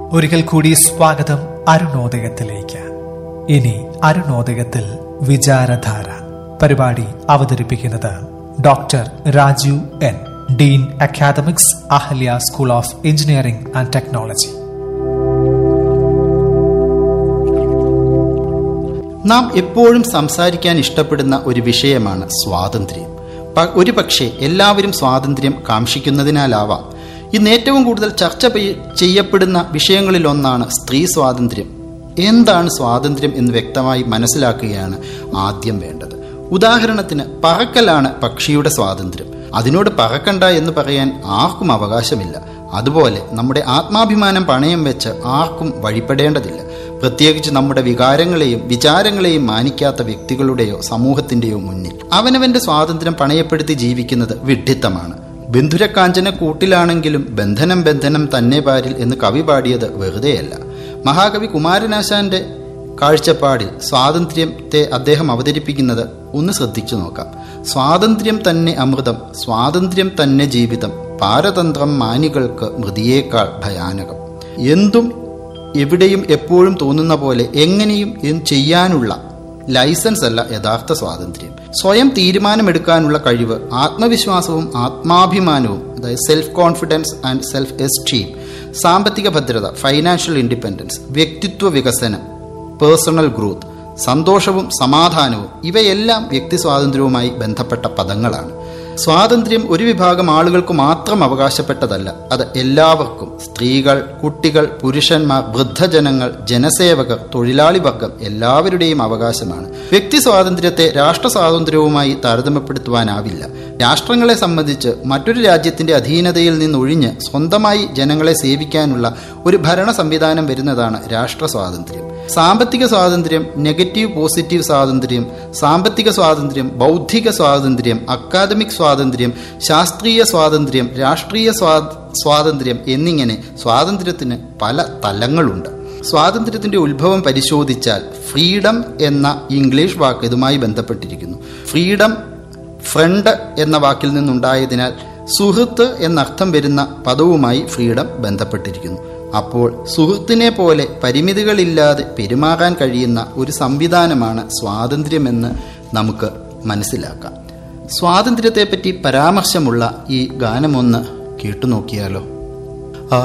ഒരിക്കൽ കൂടി സ്വാഗതം അരുണോദയത്തിലേക്ക് ഇനി അരുണോദയത്തിൽ വിചാരധാര പരിപാടി അവതരിപ്പിക്കുന്നത് doctor Rajeev N dean academics Ahalya school of engineering and technology നാം എപ്പോഴും സംസാരിക്കാൻ ഇഷ്ടപ്പെടുന്ന ഒരു വിഷയമാണ് സ്വാതന്ത്ര്യം പ- ഒരു പക്ഷേ എല്ലാവരും സ്വാതന്ത്ര്യം കാക്ഷിക്കുന്നതിനാലാവാം ഇന്ന് ഏറ്റവും കൂടുതൽ ചർച്ച പെയ്യ- ചെയ്യപ്പെടുന്ന വിഷയങ്ങളിലൊന്നാണ് സ്ത്രീ സ്വാതന്ത്ര്യം എന്താണ് സ്വാതന്ത്ര്യം എന്ന് വ്യക്തമായി മനസ്സിലാക്കുകയാണ് ആദ്യം വേണ്ടത് ഉദാഹരണത്തിന് പറക്കലാണ് പക്ഷിയുടെ സ്വാതന്ത്ര്യം അതിനോട് പറക്കണ്ട എന്ന് പറയാൻ ആർക്കും അവകാശമില്ല അതുപോലെ നമ്മുടെ ആത്മാഭിമാനം പണയം വെച്ച് ആർക്കും വഴിപ്പെടേണ്ടതില്ല പ്രത്യേകിച്ച് നമ്മുടെ വികാരങ്ങളെയും വിചാരങ്ങളെയും മാനിക്കാത്ത വ്യക്തികളുടെയോ സമൂഹത്തിന്റെയോ മുന്നിൽ അവനവന്റെ സ്വാതന്ത്ര്യം പണയപ്പെടുത്തി ജീവിക്കുന്നത് വിഡ്ഢിത്തമാണ് ബന്ധുരക്കാഞ്ചന കൂട്ടിലാണെങ്കിലും ബന്ധനം ബന്ധനം തന്നെ പാരിൽ എന്ന് കവി പാടിയത് വെറുതെയല്ല മഹാകവി കുമാരനാശാന്റെ കാഴ്ചപ്പാടിൽ സ്വാതന്ത്ര്യത്തെ അദ്ദേഹം അവതരിപ്പിക്കുന്നത് ഒന്ന് ശ്രദ്ധിച്ചു നോക്കാം സ്വാതന്ത്ര്യം തന്നെ അമൃതം സ്വാതന്ത്ര്യം തന്നെ ജീവിതം പാരതന്ത്രം മാനികൾക്ക് മൃതിയേക്കാൾ ഭയാനകം എന്തും എവിടെയും എപ്പോഴും തോന്നുന്ന പോലെ എങ്ങനെയും എന്ത് ചെയ്യാനുള്ള ലൈസൻസ് അല്ല യഥാർത്ഥ സ്വാതന്ത്ര്യം സ്വയം തീരുമാനമെടുക്കാനുള്ള കഴിവ് ആത്മവിശ്വാസവും ആത്മാഭിമാനവും അതായത് self confidence and self esteem സാമ്പത്തിക ഭദ്രത ഫൈനാൻഷ്യൽ ഇൻഡിപെൻഡൻസ് വ്യക്തിത്വ വികസനം പേഴ്സണൽ ഗ്രോത്ത് സന്തോഷവും സമാധാനവും ഇവയെല്ലാം വ്യക്തി സ്വാതന്ത്ര്യവുമായി ബന്ധപ്പെട്ട പദങ്ങളാണ് സ്വാതന്ത്ര്യം ഒരു വിഭാഗം ആളുകൾക്ക് മാത്രം അവകാശപ്പെട്ടതല്ല അത് എല്ലാവർക്കും സ്ത്രീകൾ കുട്ടികൾ പുരുഷന്മാർ വൃദ്ധജനങ്ങൾ ജനസേവകർ തൊഴിലാളി വർഗം എല്ലാവരുടെയും അവകാശമാണ് വ്യക്തി സ്വാതന്ത്ര്യത്തെ രാഷ്ട്ര സ്വാതന്ത്ര്യവുമായി താരതമ്യപ്പെടുത്തുവാനാവില്ല രാഷ്ട്രങ്ങളെ സംബന്ധിച്ച് മറ്റൊരു രാജ്യത്തിന്റെ അധീനതയിൽ നിന്നൊഴിഞ്ഞ് സ്വന്തമായി ജനങ്ങളെ സേവിക്കാനുള്ള ഒരു ഭരണ സംവിധാനം വരുന്നതാണ് രാഷ്ട്ര സ്വാതന്ത്ര്യം സാമ്പത്തിക സ്വാതന്ത്ര്യം നെഗറ്റീവ് പോസിറ്റീവ് സ്വാതന്ത്ര്യം സാമ്പത്തിക സ്വാതന്ത്ര്യം ബൗദ്ധിക സ്വാതന്ത്ര്യം അക്കാദമിക് സ്വാതന്ത്ര്യം ശാസ്ത്രീയ സ്വാതന്ത്ര്യം രാഷ്ട്രീയ സ്വാ- സ്വാതന്ത്ര്യം എന്നിങ്ങനെ സ്വാതന്ത്ര്യത്തിന് പല തലങ്ങളുണ്ട് സ്വാതന്ത്ര്യത്തിന്റെ ഉത്ഭവം പരിശോധിച്ചാൽ ഫ്രീഡം എന്ന ഇംഗ്ലീഷ് വാക്ക് ഇതുമായി ബന്ധപ്പെട്ടിരിക്കുന്നു ഫ്രീഡം ഫ്രണ്ട് എന്ന വാക്കിൽ നിന്നുണ്ടായതിനാൽ സുഹൃത്ത് എന്നർത്ഥം വരുന്ന പദവുമായി ഫ്രീഡം ബന്ധപ്പെട്ടിരിക്കുന്നു അപ്പോൾ സുഹൃത്തിനെ പോലെ പരിമിതികളില്ലാതെ പെരുമാറാൻ കഴിയുന്ന ഒരു സംവിധാനമാണ് സ്വാതന്ത്ര്യമെന്ന് നമുക്ക് മനസ്സിലാക്കാം സ്വാതന്ത്ര്യത്തെപ്പറ്റി പരാമർശമുള്ള ഈ ഗാനമൊന്ന് കേട്ടുനോക്കിയാലോ